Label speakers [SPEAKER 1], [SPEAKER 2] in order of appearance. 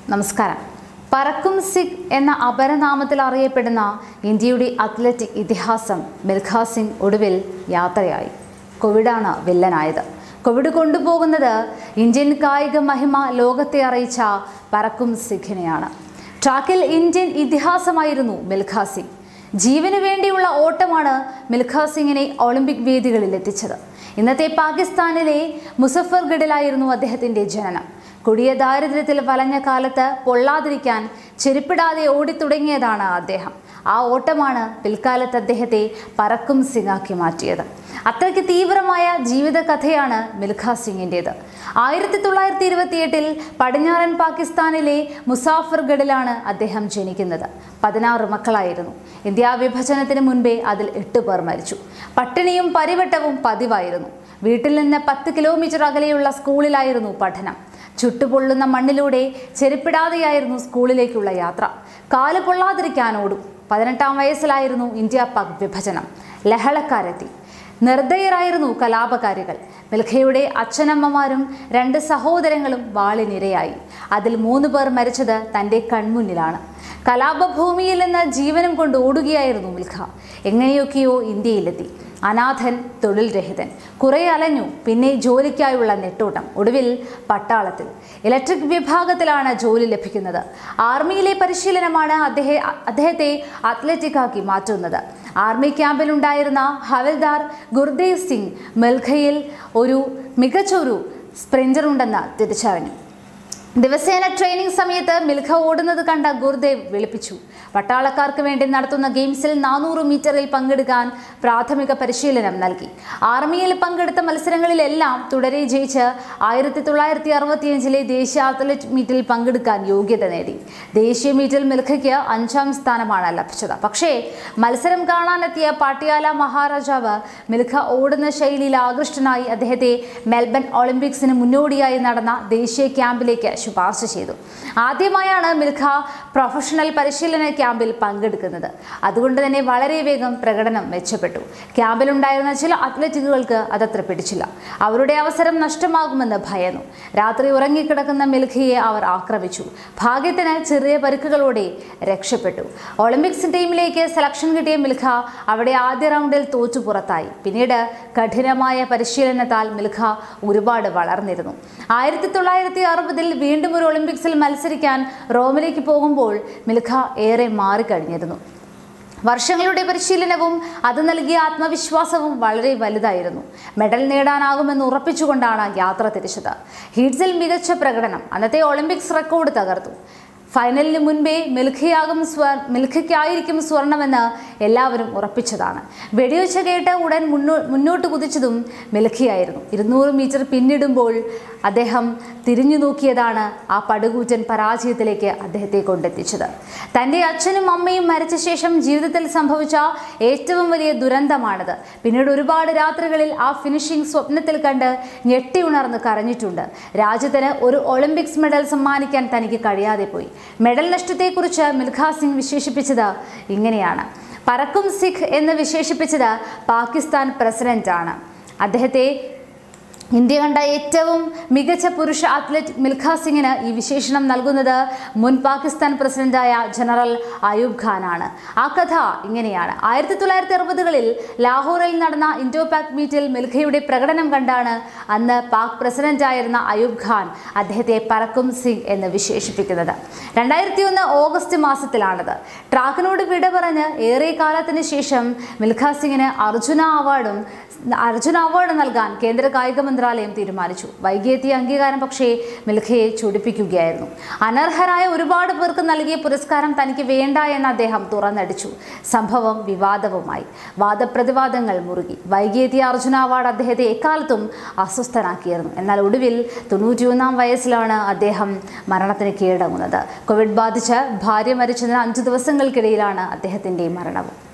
[SPEAKER 1] നമസ്കാരം പറക്കും സിഖ് എന്ന അപരനാമത്തിൽ അറിയപ്പെടുന്ന ഇന്ത്യയുടെ അത്ലറ്റിക് ഇതിഹാസം മിൽഖ സിംഗ് ഒടുവിൽ യാത്രയായി കോവിഡാണ് വില്ലനായത് കോവിഡ് കൊണ്ടുപോകുന്നത് ഇന്ത്യൻ കായിക മഹിമ ലോകത്തെ അറിയിച്ച പറക്കും സിഖിനെയാണ് ട്രാക്കിൽ ഇന്ത്യൻ ഇതിഹാസമായിരുന്നു മിൽഖ സിംഗ് ജീവന് വേണ്ടിയുള്ള ഓട്ടമാണ് മിൽഖ സിംഗിനെ ഒളിമ്പിക് വേദികളിൽ എത്തിച്ചത് ഇന്നത്തെ പാകിസ്ഥാനിലെ മുസഫർഗഡിലായിരുന്നു അദ്ദേഹത്തിന്റെ ജനനം കൊടിയ ദാരിദ്ര്യത്തിൽ വലഞ്ഞ കാലത്ത് പൊള്ളാതിരിക്കാൻ ചെരുപ്പിടാതെ ഓടിത്തുടങ്ങിയതാണ് അദ്ദേഹം ആ ഓട്ടമാണ് പിൽക്കാലത്ത് അദ്ദേഹത്തെ പറക്കും സിംഗാക്കി മാറ്റിയത് അത്രയ്ക്ക് തീവ്രമായ ജീവിത കഥയാണ് മിൽഖ സിംഗിൻ്റേത് ആയിരത്തി തൊള്ളായിരത്തി ഇരുപത്തിയെട്ടിൽ പടിഞ്ഞാറൻ പാകിസ്ഥാനിലെ മുസാഫർഗഡിലാണ് അദ്ദേഹം ജനിക്കുന്നത് പതിനാറ് മക്കളായിരുന്നു ഇന്ത്യ വിഭജനത്തിന് മുൻപേ അതിൽ എട്ട് പേർ മരിച്ചു പട്ടിണിയും പരിവട്ടവും പതിവായിരുന്നു വീട്ടിൽ നിന്ന് പത്ത് കിലോമീറ്റർ അകലെയുള്ള സ്കൂളിലായിരുന്നു പഠനം ചുട്ടുപൊള്ളുന്ന മണ്ണിലൂടെ ചെരുപ്പിടാതെയായിരുന്നു സ്കൂളിലേക്കുള്ള യാത്ര കാല് പൊള്ളാതിരിക്കാൻ ഓടും പതിനെട്ടാം വയസ്സിലായിരുന്നു ഇന്ത്യ പാക് വിഭജനം ലഹളക്കാരെത്തി നിർദ്ദയരായിരുന്നു കലാപകാരികൾ മിൽഖയുടെ അച്ഛനമ്മമാരും രണ്ട് സഹോദരങ്ങളും വാളിനിരയായി അതിൽ മൂന്ന് പേർ മരിച്ചത് തൻ്റെ കൺമുന്നിലാണ് കലാപഭൂമിയിൽ നിന്ന് ജീവനും കൊണ്ട് ഓടുകയായിരുന്നു മിൽഖ എങ്ങനെയൊക്കെയോ ഇന്ത്യയിലെത്തി അനാഥൻ തൊഴിൽ രഹിതൻ കുറെ അലഞ്ഞു പിന്നെ ജോലിക്കായുള്ള നെട്ടോട്ടം ഒടുവിൽ പട്ടാളത്തിൽ ഇലക്ട്രിക് വിഭാഗത്തിലാണ് ജോലി ലഭിക്കുന്നത് ആർമിയിലെ പരിശീലനമാണ് അദ്ദേഹം അദ്ദേഹത്തെ അത്ലറ്റിക്കാക്കി മാറ്റുന്നത് ആർമി ക്യാമ്പിലുണ്ടായിരുന്ന ഹവൽദാർ ഗുർദേവ് സിംഗ് മെൽഖയിൽ ഒരു മികച്ചൊരു സ്പ്രിഞ്ചർ ഉണ്ടെന്ന് തിരിച്ചറിഞ്ഞു ദിവസേന ട്രെയിനിങ് സമയത്ത് മിൽഖ ഓടുന്നത് കണ്ട ഗുർദേവ് വിളിപ്പിച്ചു പട്ടാളക്കാർക്ക് വേണ്ടി നടത്തുന്ന ഗെയിംസിൽ നാനൂറ് മീറ്ററിൽ പങ്കെടുക്കാൻ പ്രാഥമിക പരിശീലനം നൽകി ആർമിയിൽ പങ്കെടുത്ത മത്സരങ്ങളിലെല്ലാം തുടരെ ജയിച്ച് ആയിരത്തി തൊള്ളായിരത്തി അറുപത്തിയഞ്ചിലെ ദേശീയ അത്ലറ്റ് മീറ്റിൽ പങ്കെടുക്കാൻ യോഗ്യത നേടി ദേശീയ മീറ്റിൽ മിൽഖയ്ക്ക് അഞ്ചാം സ്ഥാനമാണ് ലഭിച്ചത് പക്ഷേ മത്സരം കാണാനെത്തിയ പാട്ടിയാല മഹാരാജാവ് മിൽഖ ഓടുന്ന ശൈലിയിൽ ആകൃഷ്ടനായി അദ്ദേഹത്തെ മെൽബൺ ഒളിമ്പിക്സിന് മുന്നോടിയായി നടന്ന ദേശീയ ക്യാമ്പിലേക്ക് ശുപാർശ ചെയ്തു ആദ്യമായാണ് മിൽഖ പ്രൊഫഷണൽ പരിശീലന ക്യാമ്പിൽ പങ്കെടുക്കുന്നത് അതുകൊണ്ട് തന്നെ വളരെ വേഗം പ്രകടനം മെച്ചപ്പെട്ടു ക്യാമ്പിലുണ്ടായിരുന്ന ചില അത്ലറ്റുകൾക്ക് അതത്ര പിടിച്ചില്ല അവരുടെ അവസരം നഷ്ടമാകുമെന്ന് ഭയന്നു രാത്രി ഉറങ്ങിക്കിടക്കുന്ന മിൽഖയെ അവർ ആക്രമിച്ചു ഭാഗ്യത്തിന് ചെറിയ പരിക്കുകളോടെ രക്ഷപ്പെട്ടു ഒളിമ്പിക്സ് ടീമിലേക്ക് സെലക്ഷൻ കിട്ടിയ മിൽഖ അവിടെ ആദ്യ റൗണ്ടിൽ തോറ്റു പുറത്തായി പിന്നീട് കഠിനമായ പരിശീലനത്താൽ മിൽഖ ഒരുപാട് വളർന്നിരുന്നു ആയിരത്തി തൊള്ളായിരത്തി അറുപതിൽ വീണ്ടും ഒരു ഒളിമ്പിക്സിൽ മത്സരിക്കാൻ റോമിലേക്ക് പോകുമ്പോൾ മിൽഖ ഏറെ മാറിക്കഴിഞ്ഞിരുന്നു വർഷങ്ങളുടെ പരിശീലനവും അത് നൽകിയ ആത്മവിശ്വാസവും വളരെ വലുതായിരുന്നു മെഡൽ നേടാനാകുമെന്ന് ഉറപ്പിച്ചുകൊണ്ടാണ് യാത്ര തിരിച്ചത് ഹീറ്റ്സിൽ മികച്ച പ്രകടനം അന്നത്തെ ഒളിമ്പിക്സ് റെക്കോർഡ് തകർത്തു ഫൈനലിന് മുൻപേ മിൽഖയാകും സ്വർ മിൽഖയ്ക്കായിരിക്കും സ്വർണമെന്ന് എല്ലാവരും ഉറപ്പിച്ചതാണ് വെടിവെച്ച കേട്ട് ഉടൻ മുന്നോ മുന്നോട്ട് കുതിച്ചതും മിൽഖയായിരുന്നു ഇരുന്നൂറ് മീറ്റർ പിന്നിടുമ്പോൾ അദ്ദേഹം തിരിഞ്ഞു നോക്കിയതാണ് ആ പടുകൂറ്റൻ പരാജയത്തിലേക്ക് അദ്ദേഹത്തെ കൊണ്ടെത്തിച്ചത് തൻ്റെ അച്ഛനും അമ്മയും മരിച്ച ശേഷം ജീവിതത്തിൽ സംഭവിച്ച ഏറ്റവും വലിയ ദുരന്തമാണിത് പിന്നീട് ഒരുപാട് രാത്രികളിൽ ആ ഫിനിഷിംഗ് സ്വപ്നത്തിൽ കണ്ട് ഞെട്ടി ഉണർന്ന് കരഞ്ഞിട്ടുണ്ട് രാജ്യത്തിന് ഒരു ഒളിമ്പിക്സ് മെഡൽ സമ്മാനിക്കാൻ തനിക്ക് കഴിയാതെ പോയി മെഡൽ നഷ്ടത്തെക്കുറിച്ച് മിൽഖ സിംഗ് വിശേഷിപ്പിച്ചത് ഇങ്ങനെയാണ് പറക്കും സിഖ് എന്ന് വിശേഷിപ്പിച്ചത് പാകിസ്ഥാൻ പ്രസിഡന്റാണ് അദ്ദേഹത്തെ ഇന്ത്യ കണ്ട ഏറ്റവും മികച്ച പുരുഷ അത്ലറ്റ് മിൽഖ സിംഗിന് ഈ വിശേഷണം നൽകുന്നത് മുൻ പാകിസ്ഥാൻ പ്രസിഡന്റായ ജനറൽ അയൂബ് ഖാനാണ് ആ കഥ ഇങ്ങനെയാണ് ആയിരത്തി തൊള്ളായിരത്തി അറുപതുകളിൽ ലാഹോറിൽ നടന്ന ഇൻഡോ പാക് മീറ്റിൽ മിൽഖയുടെ പ്രകടനം കണ്ടാണ് അന്ന് പാക് പ്രസിഡന്റായിരുന്ന അയൂബ് ഖാൻ അദ്ദേഹത്തെ പറക്കും സിംഗ് എന്ന് വിശേഷിപ്പിക്കുന്നത് രണ്ടായിരത്തി ഒന്ന് ഓഗസ്റ്റ് മാസത്തിലാണത് ട്രാക്കിനോട് വിട പറഞ്ഞ് ഏറെ കാലത്തിന് ശേഷം മിൽഖ സിംഗിന് അർജുന അവാർഡും അർജുന അവാർഡ് നൽകാൻ കേന്ദ്ര കായിക മന്ത്രാലയം തീരുമാനിച്ചു വൈകിയെത്തിയ അംഗീകാരം പക്ഷേ മിൽഖയെ ചൊടിപ്പിക്കുകയായിരുന്നു അനർഹരായ ഒരുപാട് പേർക്ക് നൽകിയ പുരസ്കാരം തനിക്ക് വേണ്ട എന്ന് അദ്ദേഹം തുറന്നടിച്ചു സംഭവം വിവാദവുമായി വാദപ്രതിവാദങ്ങൾ മുറുകി വൈകിയെത്തിയ അർജുന അവാർഡ് അദ്ദേഹത്തെ എക്കാലത്തും അസ്വസ്ഥനാക്കിയിരുന്നു എന്നാൽ ഒടുവിൽ തൊണ്ണൂറ്റിയൊന്നാം വയസ്സിലാണ് അദ്ദേഹം മരണത്തിന് കീഴടങ്ങുന്നത് കോവിഡ് ബാധിച്ച് ഭാര്യ മരിച്ചതിന് അഞ്ചു ദിവസങ്ങൾക്കിടയിലാണ് അദ്ദേഹത്തിൻ്റെ മരണവും